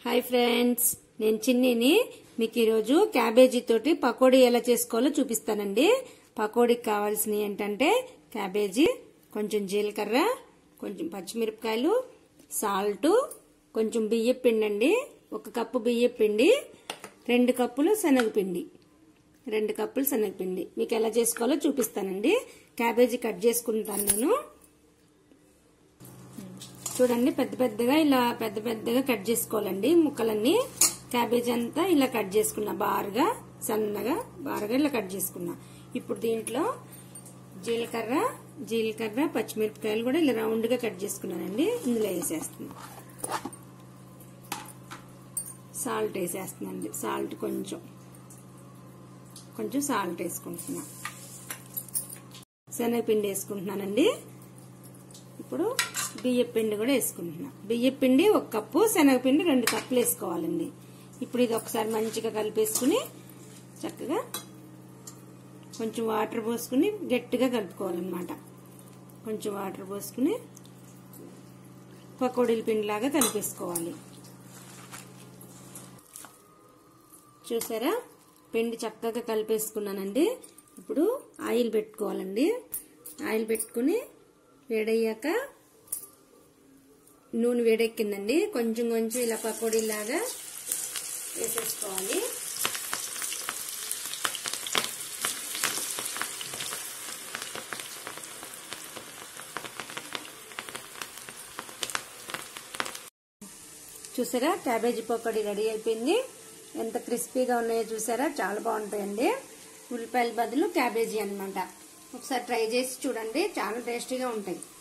hi friends నేను చిన్నిని మీకు ఈరోజు క్యాబేజీ తోటి పకోడీ ఎలా చేసుకోవాలో చూపిస్తానండి పకోడీకి కావాల్సినవి ఏంటంటే క్యాబేజీ కొంచెం జీలకర్ర కొంచెం పచ్చిమిరపకాయలు సాల్ట్ కొంచెం బియ్యం పిండి అండి ఒక కప్పు బియ్యం పిండి రెండు కప్పులు శనగపిండి రెండు కప్పులు శనగపిండి మీకు ఎలా చేసుకోవాలో చూపిస్తానండి క్యాబేజీ కట్ చేసుకుంటాను నేను చూడండి పెద్ద పెద్దగా ఇలా పెద్ద పెద్దగా కట్ చేసుకోవాలండి ముక్కలన్నీ క్యాబేజ్ అంతా ఇలా కట్ చేసుకున్నా బారుగా సన్నగా బారుగా ఇలా కట్ చేసుకున్నా ఇప్పుడు దీంట్లో జీలకర్ర జీలకర్ర పచ్చిమిరపకాయలు కూడా ఇలా రౌండ్ గా కట్ చేసుకున్నానండి ఇందులో వేసేస్తున్నా సాల్ట్ వేసేస్తున్నాండి సాల్ట్ కొంచెం కొంచెం సాల్ట్ వేసుకుంటున్నా శనగపిండి వేసుకుంటున్నానండి ఇప్పుడు బియ్యం పిండి కూడా వేసుకుంటున్నా బియ్యం పిండి ఒక కప్పు శనగపిండి రెండు కప్పులు వేసుకోవాలండి ఇప్పుడు ఇది ఒకసారి మంచిగా కలిపేసుకుని చక్కగా కొంచెం వాటర్ పోసుకుని గట్టిగా కలుపుకోవాలన్నమాట కొంచెం వాటర్ పోసుకుని పకోడీల పిండిలాగా కలిపేసుకోవాలి చూసారా పిండి చక్కగా కలిపేసుకున్నానండి ఇప్పుడు ఆయిల్ పెట్టుకోవాలండి ఆయిల్ పెట్టుకుని వేడయ్యాక నూనె వేడెక్కిందండి కొంచెం కొంచెం ఇలా పకోడీలాగా వేసేసుకోవాలి చూసారా క్యాబేజీ పకోడీ రెడీ అయిపోయింది ఎంత క్రిస్పీగా ఉన్నాయో చూసారా చాలా బాగుంటాయండి ఉల్లిపాయల బదులు క్యాబేజీ అనమాట ఒకసారి ట్రై చేసి చూడండి చాలా టేస్టీగా ఉంటాయి